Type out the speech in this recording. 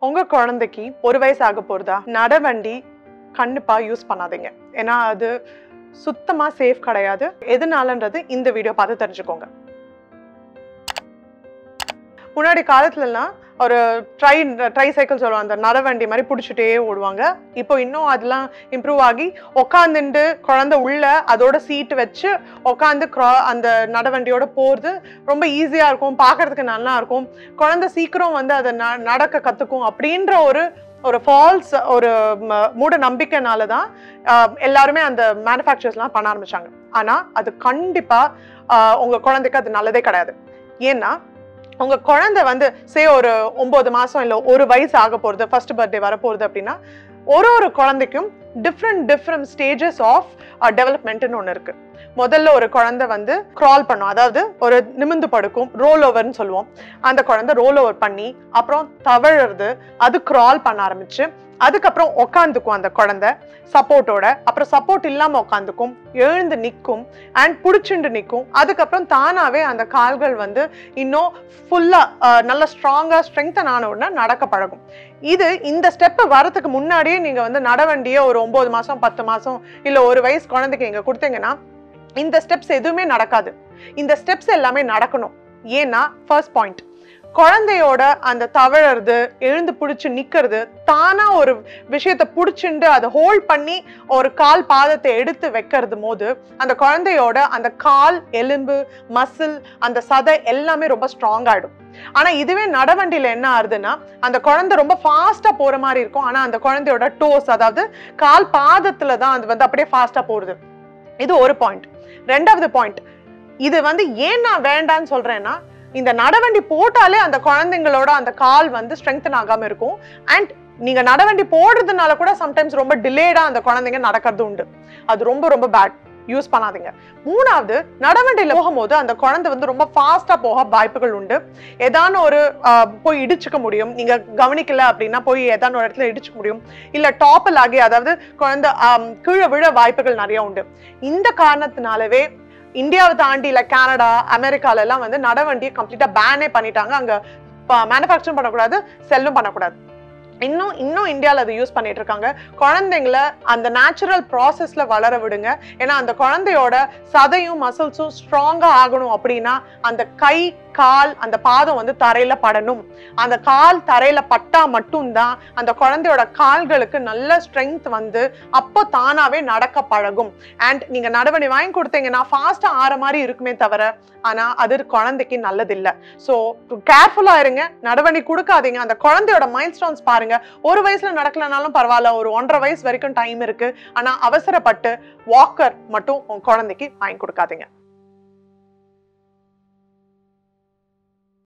உங்க குழந்தைக்கு ஒரு வயசு ஆக போறதா நடவண்டி கண்டிப்பா யூஸ் பண்ணாதீங்க ஏன்னா அது சுத்தமா சேஃப் கிடையாது எதனாலன்றது இந்த வீடியோ பார்த்து தெரிஞ்சுக்கோங்க முன்னாடி காலத்துலலாம் ஒரு ட்ரை ட்ரை சைக்கிள் சொல்லுவாங்க அந்த நரவண்டி மாதிரி பிடிச்சிட்டே ஓடுவாங்க இப்போ இன்னும் அதெல்லாம் இம்ப்ரூவ் ஆகி உக்காந்துட்டு குழந்தை உள்ள அதோட சீட்டு வச்சு உக்காந்து க்ரா அந்த நடவண்டியோட போகிறது ரொம்ப ஈஸியாக இருக்கும் பார்க்கறதுக்கு நல்லா இருக்கும் குழந்தை சீக்கிரம் வந்து அதை ந நடக்க கற்றுக்கும் அப்படின்ற ஒரு ஒரு ஃபால்ஸ் ஒரு ம- மூட நம்பிக்கைனால தான் ஆஹ், எல்லாருமே அந்த மேனுஃபேக்சர்ஸ்லாம் பண்ண ஆரம்பிச்சாங்க ஆனால் அது கண்டிப்பாக உங்கள் குழந்தைக்கு அது நல்லதே கிடையாது ஏன்னா உங்க குழந்தை வந்து சே ஒரு ஒன்பது மாசம் இல்லை ஒரு வயசு ஆக போறது ஃபர்ஸ்ட் பர்த்டே வர போறது அப்படின்னா ஒரு ஒரு குழந்தைக்கும் டிஃப்ரெண்ட் டிஃப்ரெண்ட் ஸ்டேஜஸ் ஆஃப் டெவலப்மெண்ட்னு ஒன்று இருக்கு முதல்ல ஒரு குழந்தை வந்து கிரால் பண்ணும் அதாவது ஒரு நிமிந்து படுக்கும் ரோல் ஓவர்னு சொல்லுவோம் அந்த குழந்தை ரோல் ஓவர் பண்ணி அப்புறம் தவழுறது அது கிரால் பண்ண ஆரம்பிச்சு அதுக்கப்புறம் உக்காந்துக்கும் அந்த குழந்தை சப்போர்ட்டோட அப்புறம் சப்போர்ட் இல்லாம உட்காந்துக்கும் எழுந்து நிற்கும் அண்ட் பிடிச்சிண்டு நிற்கும் அதுக்கப்புறம் தானாவே அந்த கால்கள் வந்து இன்னும் ஃபுல்லா நல்ல ஸ்ட்ராங்கா ஸ்ட்ரெங்தன் ஆன உடனே நடக்க பழகும் இது இந்த ஸ்டெப் வரதுக்கு முன்னாடியே நீங்க வந்து நடவண்டியை ஒரு ஒன்பது மாசம் பத்து மாசம் இல்ல ஒரு வயசு குழந்தைக்கு இங்க கொடுத்தீங்கன்னா இந்த ஸ்டெப்ஸ் எதுவுமே நடக்காது இந்த ஸ்டெப்ஸ் எல்லாமே நடக்கணும் ஏன்னா ஃபர்ஸ்ட் பாயிண்ட் குழந்தையோட அந்த தவழறது எழுந்து பிடிச்சு நிக்கிறது தானா ஒரு விஷயத்தை பிடிச்சிண்டு அதை ஹோல்ட் பண்ணி ஒரு கால் பாதத்தை எடுத்து வைக்கிறது போது அந்த குழந்தையோட அந்த கால் எலும்பு மசில் அந்த சதை எல்லாமே ரொம்ப ஸ்ட்ராங் ஆயிடும் ஆனா இதுவே நடவண்டியில என்ன ஆகுதுன்னா அந்த குழந்தை ரொம்ப ஃபாஸ்டா போற மாதிரி இருக்கும் ஆனா அந்த குழந்தையோட டோஸ் அதாவது கால் பாதத்துல தான் அது வந்து அப்படியே ஃபாஸ்டா போடுது இது ஒரு பாயிண்ட் ரெண்டாவது பாயிண்ட் இது வந்து ஏன் நான் வேண்டான்னு சொல்றேன்னா இந்த நடவண்டி போட்டாலே அந்த குழந்தைங்களோட அந்த கால் வந்து ஸ்ட்ரெங்தன் ஆகாம இருக்கும் அண்ட் நீங்க நடவண்டி போடுறதுனால கூட சம்டைம்ஸ் ரொம்ப டிலேடா அந்த குழந்தைங்க நடக்கிறது உண்டு அது ரொம்ப ரொம்ப பேட் யூஸ் பண்ணாதீங்க மூணாவது நடவண்டியில போகும்போது அந்த குழந்தை வந்து ரொம்ப ஃபாஸ்டா போக வாய்ப்புகள் உண்டு ஏதான ஒரு ஆஹ், போய் இடிச்சுக்க முடியும் நீங்க கவனிக்கல அப்படின்னா போய் ஏதான ஒரு இடத்துல இடிச்சுக்க முடியும் இல்ல டாப்பல் ஆகி அதாவது குழந்தை ஆம், கீழே விழ வாய்ப்புகள் நிறைய உண்டு இந்த காரணத்தினாலவே இந்தியாவை தாண்டி இல்ல கனடா அமெரிக்கால எல்லாம் வந்து நடவண்டியை கம்ப்ளீட்டா பேனே பண்ணிட்டாங்க அங்க மேனுஃபேக்சரும் பண்ணக்கூடாது செல்லும் பண்ணக்கூடாது இன்னும் இன்னும் இந்தியாவில் அதை யூஸ் பண்ணிட்டு இருக்காங்க குழந்தைங்கள அந்த நேச்சுரல் ப்ராசஸ்ல வளர விடுங்க ஏன்னா அந்த குழந்தையோட சதையும் மசில்ஸும் ஸ்ட்ராங்கா ஆகணும் அப்படின்னா அந்த கை கால் அந்த பாதம் வந்து தரையில படணும் அந்த கால் தரையில பட்டா மட்டும்தான் அந்த குழந்தையோட கால்களுக்கு நல்ல ஸ்ட்ரென்த் வந்து அப்போ தானாவே நடக்க பழகும் அண்ட் நீங்க நடவடி வாங்கி கொடுத்தீங்கன்னா ஃபாஸ்டா ஆற மாதிரி இருக்குமே தவிர ஆனா அது குழந்தைக்கு நல்லதில்லை ஸோ கேர்ஃபுல்லா இருங்க நடவடி கொடுக்காதீங்க அந்த குழந்தையோட மைல் ஸ்டோன்ஸ் பாருங்க ஒரு வயசுல நடக்கலனாலும் பரவாயில்ல ஒரு ஒன்றரை வயசு வரைக்கும் டைம் இருக்கு ஆனா அவசரப்பட்டு வாக்கர் மட்டும் உங்க குழந்தைக்கு வாங்கி கொடுக்காதீங்க